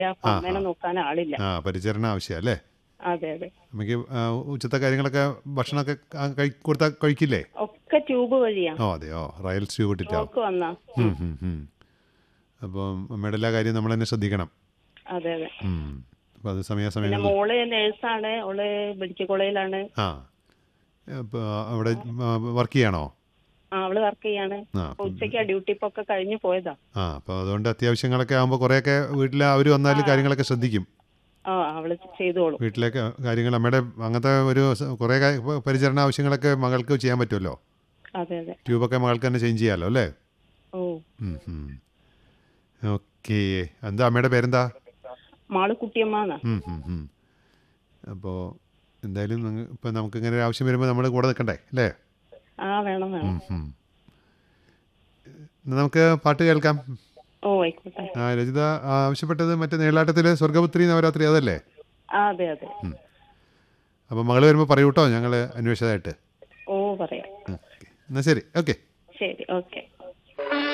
അപ്പൊ ആ, അമ്മേനെ നോക്കാൻ ആളില്ല ആ പരിചരണം ആവശ്യം അല്ലേ അതെ അതെ അമ്മയ്ക്ക് ആ, ഉച്ചത്തെ കാര്യങ്ങളൊക്കെ ഭക്ഷണമൊക്കെ ആ, കഴി കൊടുത്താൽ കഴിക്കില്ലേ ഒക്കെ ട്യൂബ് വഴിയാ ഓ അതെയോ റയൽ സ്റ്റ്യൂ വിട്ടിട്ടാവും നോക്ക് വന്നാ ഉം, ഉം, ഉം. അപ്പം അമ്മയുടെ എല്ലാ കാര്യവും നമ്മൾ തന്നെ ശ്രദ്ധിക്കണം അതെ അതെ ഉം. അപ്പം അത് പിന്നെ സമയാസമയം മോള് നേഴ്സാണ് അവള് മെഡിക്കൽ കോളേജിലാണ് ആ അപ്പോൾ അവിടെ വർക്ക് ചെയ്യണോ ആ അവള് വർക്ക് ചെയ്യാണ് ആ അപ്പൊ ഉച്ചയ്ക്ക് ഡ്യൂട്ടി ഇപ്പൊ ഒക്കെ കഴിഞ്ഞു പോയതാ ആ അപ്പോൾ അതുകൊണ്ട് അത്യാവശ്യങ്ങളൊക്കെ ആകുമ്പോൾ കുറേയൊക്കെ വീട്ടിൽ അവർ വന്നാലും കാര്യങ്ങളൊക്കെ ശ്രദ്ധിക്കും ആ അവള് ചെയ്തോളും വീട്ടിലേക്ക് കാര്യങ്ങൾ അമ്മയുടെ അങ്ങനത്തെ ഒരു സ- കുറേ കാ- പരിചരണ ആവശ്യങ്ങളൊക്കെ മകൾക്ക് ചെയ്യാൻ പറ്റുമല്ലോ അതെ അതെ ട്യൂബൊക്കെ മകൾക്ക് തന്നെ ചേഞ്ച് ചെയ്യാമല്ലോ അല്ലേ ഓ ഓക്കെ എന്താ അമ്മയുടെ പേരെന്താ മാള് കുട്ടിയമ്മാന്നാ അപ്പോൾ എന്തായാലും നിങ്ങ- ഇപ്പം നമുക്ക് ഇങ്ങനെ ഒരു ആവശ്യം വരുമ്പോൾ നമ്മൾ കൂടെ നിൽക്കണ്ടേ അല്ലേ ആ വേണം വേണം ഉം, ഉം. എന്നാ നമുക്ക് പാട്ട് കേൾക്കാം ഓ ആയിക്കോട്ടെ ആ രജിത ആവശ്യപ്പെട്ടത് മറ്റേ നീളാട്ടത്തിലെ സ്വർഗപുത്രി നവരാത്രി അതല്ലേ ആ അതെ അതെ അപ്പോൾ മകൾ വരുമ്പോൾ പറയൂ കേട്ടോ ഞങ്ങൾ അന്വേഷിച്ചതായിട്ട് ഓ പറയാം എന്നാൽ ശരി ഓക്കെ ശരി ഓക്കെ